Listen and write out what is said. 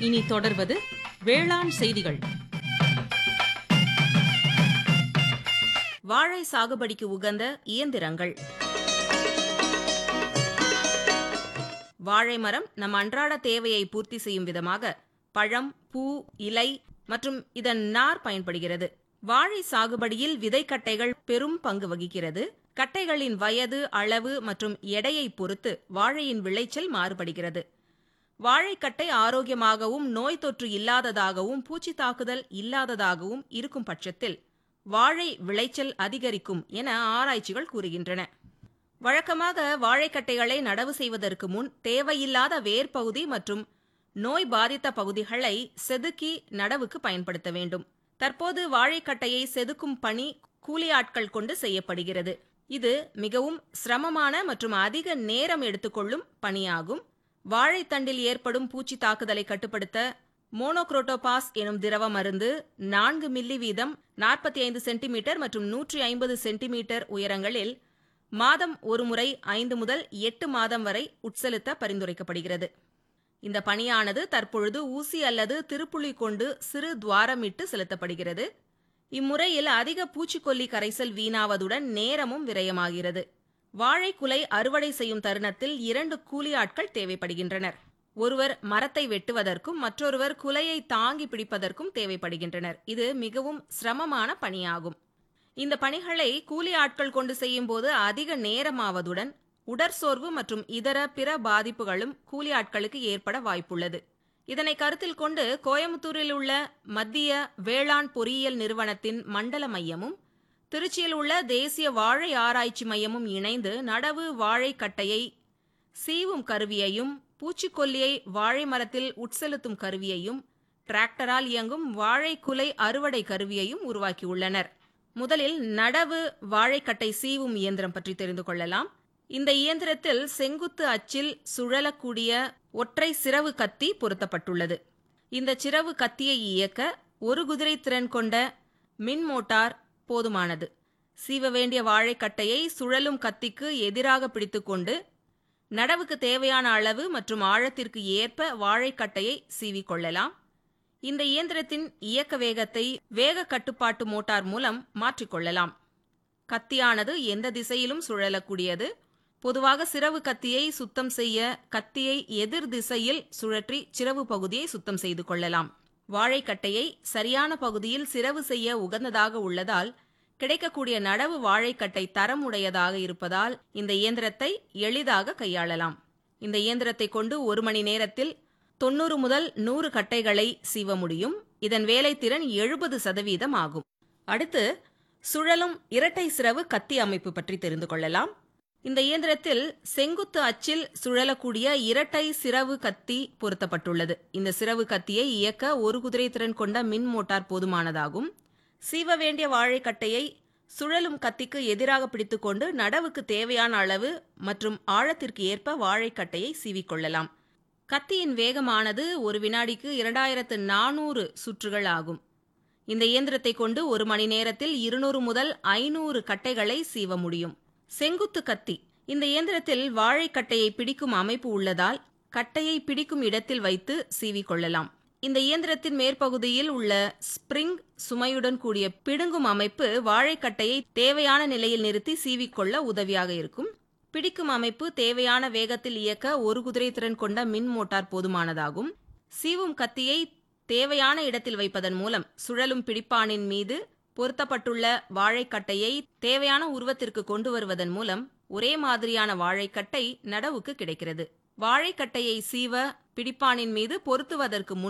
இனி தொடர்வது வேளாண் செய்திகள் வாழை சாகுபடிக்கு உகந்த இயந்திரங்கள் வாழை மரம் நம் அன்றாட தேவையை பூர்த்தி செய்யும் விதமாக பழம் பூ இலை மற்றும் இதன் நார் பயன்படுகிறது வாழை சாகுபடியில் விதைக்கட்டைகள் பெரும் பங்கு வகிக்கிறது கட்டைகளின் வயது அளவு மற்றும் எடையை பொறுத்து வாழையின் விளைச்சல் மாறுபடுகிறது வாழைக்கட்டை ஆரோக்கியமாகவும் நோய் தொற்று இல்லாததாகவும் பூச்சி தாக்குதல் இல்லாததாகவும் இருக்கும் பட்சத்தில் வாழை விளைச்சல் அதிகரிக்கும் என ஆராய்ச்சிகள் கூறுகின்றன வழக்கமாக வாழைக்கட்டைகளை நடவு செய்வதற்கு முன் தேவையில்லாத வேர்பகுதி மற்றும் நோய் பாதித்த பகுதிகளை செதுக்கி நடவுக்கு பயன்படுத்த வேண்டும் தற்போது வாழைக்கட்டையை செதுக்கும் பணி கூலி ஆட்கள் கொண்டு செய்யப்படுகிறது இது மிகவும் சிரமமான மற்றும் அதிக நேரம் எடுத்துக்கொள்ளும் பணியாகும் வாழைத்தண்டில் ஏற்படும் பூச்சி தாக்குதலை கட்டுப்படுத்த மோனோக்ரோட்டோபாஸ் எனும் திரவ மருந்து நான்கு மில்லி வீதம் நாற்பத்தி ஐந்து சென்டிமீட்டர் மற்றும் நூற்றி ஐம்பது சென்டிமீட்டர் உயரங்களில் மாதம் ஒரு முறை ஐந்து முதல் எட்டு மாதம் வரை உட்செலுத்த பரிந்துரைக்கப்படுகிறது இந்த பணியானது தற்பொழுது ஊசி அல்லது திருப்புளி கொண்டு சிறு துவாரமிட்டு செலுத்தப்படுகிறது இம்முறையில் அதிக பூச்சிக்கொல்லி கரைசல் வீணாவதுடன் நேரமும் விரயமாகிறது வாழைக்குலை அறுவடை செய்யும் தருணத்தில் இரண்டு கூலி ஆட்கள் தேவைப்படுகின்றனர் ஒருவர் மரத்தை வெட்டுவதற்கும் மற்றொருவர் குலையை தாங்கி பிடிப்பதற்கும் தேவைப்படுகின்றனர் இது மிகவும் சிரமமான பணியாகும் இந்த பணிகளை கூலி ஆட்கள் கொண்டு செய்யும்போது அதிக நேரமாவதுடன் உடற்சோர்வு மற்றும் இதர பிற பாதிப்புகளும் கூலி ஆட்களுக்கு ஏற்பட வாய்ப்புள்ளது இதனை கருத்தில் கொண்டு கோயம்புத்தூரில் உள்ள மத்திய வேளாண் பொறியியல் நிறுவனத்தின் மண்டல மையமும் திருச்சியில் உள்ள தேசிய வாழை ஆராய்ச்சி மையமும் இணைந்து நடவு வாழைக்கட்டையை சீவும் கருவியையும் பூச்சிக்கொல்லியை வாழை மரத்தில் உட்செலுத்தும் கருவியையும் டிராக்டரால் இயங்கும் வாழைக்குலை அறுவடை கருவியையும் உருவாக்கியுள்ளனர் முதலில் நடவு வாழைக்கட்டை சீவும் இயந்திரம் பற்றி தெரிந்து கொள்ளலாம் இந்த இயந்திரத்தில் செங்குத்து அச்சில் சுழலக்கூடிய ஒற்றை சிறவு கத்தி பொருத்தப்பட்டுள்ளது இந்த சிறவு கத்தியை இயக்க ஒரு குதிரை திறன் கொண்ட மின் மோட்டார் போதுமானது சீவ வேண்டிய வாழைக்கட்டையை சுழலும் கத்திக்கு எதிராக பிடித்துக்கொண்டு நடவுக்கு தேவையான அளவு மற்றும் ஆழத்திற்கு ஏற்ப வாழைக்கட்டையை சீவிக்கொள்ளலாம் இந்த இயந்திரத்தின் இயக்க வேகத்தை வேக கட்டுப்பாட்டு மோட்டார் மூலம் மாற்றிக்கொள்ளலாம் கத்தியானது எந்த திசையிலும் சுழலக்கூடியது பொதுவாக சிறவு கத்தியை சுத்தம் செய்ய கத்தியை எதிர் திசையில் சுழற்றி சிறவு பகுதியை சுத்தம் செய்து கொள்ளலாம் வாழைக்கட்டையை சரியான பகுதியில் சிறவு செய்ய உகந்ததாக உள்ளதால் கிடைக்கக்கூடிய நடவு வாழைக்கட்டை தரம் உடையதாக இருப்பதால் இந்த இயந்திரத்தை எளிதாக கையாளலாம் இந்த இயந்திரத்தை கொண்டு ஒரு மணி நேரத்தில் தொண்ணூறு முதல் நூறு கட்டைகளை சீவ முடியும் இதன் வேலைத்திறன் எழுபது சதவீதம் ஆகும் அடுத்து சுழலும் இரட்டை சிறவு கத்தி அமைப்பு பற்றி தெரிந்து கொள்ளலாம் இந்த இயந்திரத்தில் செங்குத்து அச்சில் சுழலக்கூடிய இரட்டை சிறவு கத்தி பொருத்தப்பட்டுள்ளது இந்த சிறவு கத்தியை இயக்க ஒரு குதிரை திறன் கொண்ட மின் மோட்டார் போதுமானதாகும் சீவ வேண்டிய வாழைக்கட்டையை சுழலும் கத்திக்கு எதிராக பிடித்துக்கொண்டு நடவுக்கு தேவையான அளவு மற்றும் ஆழத்திற்கு ஏற்ப வாழைக்கட்டையை சீவிக்கொள்ளலாம் கத்தியின் வேகமானது ஒரு வினாடிக்கு இரண்டாயிரத்து நானூறு சுற்றுகள் ஆகும் இந்த இயந்திரத்தை கொண்டு ஒரு மணி நேரத்தில் இருநூறு முதல் ஐநூறு கட்டைகளை சீவ முடியும் செங்குத்து கத்தி இந்த இயந்திரத்தில் வாழைக்கட்டையை பிடிக்கும் அமைப்பு உள்ளதால் கட்டையை பிடிக்கும் இடத்தில் வைத்து சீவிக்கொள்ளலாம் இந்த இயந்திரத்தின் மேற்பகுதியில் உள்ள ஸ்பிரிங் சுமையுடன் கூடிய பிடுங்கும் அமைப்பு வாழைக்கட்டையை தேவையான நிலையில் நிறுத்தி சீவிக்கொள்ள உதவியாக இருக்கும் பிடிக்கும் அமைப்பு தேவையான வேகத்தில் இயக்க ஒரு குதிரை திறன் கொண்ட மின் மோட்டார் போதுமானதாகும் சீவும் கத்தியை தேவையான இடத்தில் வைப்பதன் மூலம் சுழலும் பிடிப்பானின் மீது பொருத்தப்பட்டுள்ள வாழைக்கட்டையை தேவையான உருவத்திற்கு கொண்டு வருவதன் மூலம் ஒரே மாதிரியான வாழைக்கட்டை நடவுக்கு கிடைக்கிறது வாழைக்கட்டையை சீவ பிடிப்பானின் மீது பொருத்துவதற்கு முன்